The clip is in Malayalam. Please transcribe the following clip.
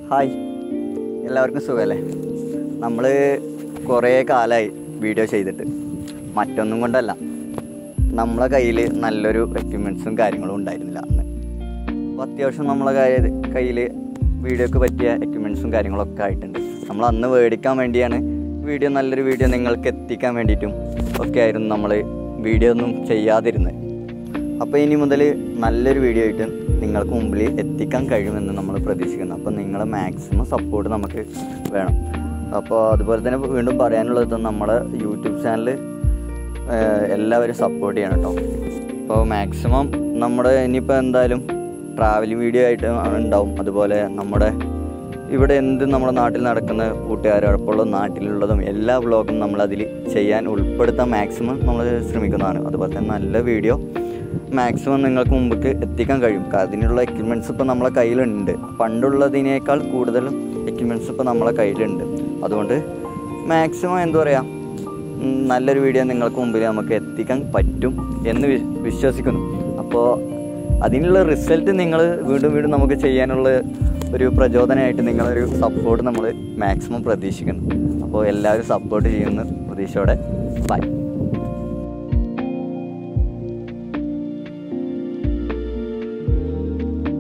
ഹായ് എല്ലാവർക്കും സുഖമല്ലേ നമ്മൾ കുറേ കാലമായി വീഡിയോ ചെയ്തിട്ട് മറ്റൊന്നും കൊണ്ടല്ല നമ്മളെ കയ്യിൽ നല്ലൊരു എക്യുപ്മെൻറ്റ്സും കാര്യങ്ങളും ഉണ്ടായിരുന്നില്ല അന്ന് അപ്പോൾ അത്യാവശ്യം നമ്മളെ കയ്യിൽ വീഡിയോക്ക് പറ്റിയ എക്യുപ്മെൻറ്റ്സും കാര്യങ്ങളൊക്കെ ആയിട്ടുണ്ട് നമ്മൾ അന്ന് മേടിക്കാൻ വേണ്ടിയാണ് വീഡിയോ നല്ലൊരു വീഡിയോ നിങ്ങൾക്ക് എത്തിക്കാൻ വേണ്ടിയിട്ടും ഒക്കെ ആയിരുന്നു നമ്മൾ വീഡിയോ ഒന്നും ചെയ്യാതിരുന്നത് അപ്പോൾ ഇനി മുതൽ നല്ലൊരു വീഡിയോ ആയിട്ട് നിങ്ങൾക്ക് മുമ്പിൽ എത്തിക്കാൻ കഴിയുമെന്ന് നമ്മൾ പ്രതീക്ഷിക്കുന്നു അപ്പോൾ നിങ്ങളെ മാക്സിമം സപ്പോർട്ട് നമുക്ക് വേണം അപ്പോൾ അതുപോലെ തന്നെ വീണ്ടും പറയാനുള്ളത് നമ്മുടെ യൂട്യൂബ് ചാനൽ എല്ലാവരും സപ്പോർട്ട് ചെയ്യണം കേട്ടോ അപ്പോൾ മാക്സിമം നമ്മുടെ ഇനിയിപ്പോൾ എന്തായാലും ട്രാവൽ വീഡിയോ ആയിട്ട് ഉണ്ടാവും അതുപോലെ നമ്മുടെ ഇവിടെ എന്ത് നമ്മുടെ നാട്ടിൽ നടക്കുന്ന കൂട്ടുകാരോടൊപ്പമുള്ള നാട്ടിലുള്ളതും എല്ലാ വ്ളോഗും നമ്മളതിൽ ചെയ്യാൻ ഉൾപ്പെടുത്താൻ മാക്സിമം നമ്മൾ ശ്രമിക്കുന്നതാണ് അതുപോലെ തന്നെ നല്ല വീഡിയോ മാക്സിമം നിങ്ങൾക്ക് മുമ്പ് എത്തിക്കാൻ കഴിയും അതിനുള്ള എക്യുപ്മെൻറ്റ്സ് ഇപ്പോൾ നമ്മളെ കയ്യിലുണ്ട് പണ്ടുള്ളതിനേക്കാൾ കൂടുതൽ എക്യുപ്മെൻറ്റ്സ് ഇപ്പോൾ നമ്മളെ കയ്യിലുണ്ട് അതുകൊണ്ട് മാക്സിമം എന്താ പറയുക ഉം, നല്ലൊരു വീഡിയോ നിങ്ങൾക്ക് മുമ്പിൽ നമുക്ക് എത്തിക്കാൻ പറ്റും എന്ന് വി- വിശ്വസിക്കുന്നു അപ്പോൾ അതിനുള്ള റിസൾട്ട് നിങ്ങൾ വീണ്ടും വീണ്ടും നമുക്ക് ചെയ്യാനുള്ള ഒരു പ്രചോദനമായിട്ട് നിങ്ങളൊരു സപ്പോർട്ട് നമ്മൾ മാക്സിമം പ്രതീക്ഷിക്കുന്നു അപ്പോൾ എല്ലാവരും സപ്പോർട്ട് ചെയ്യുന്ന പ്രതീക്ഷയോടെ ബൈ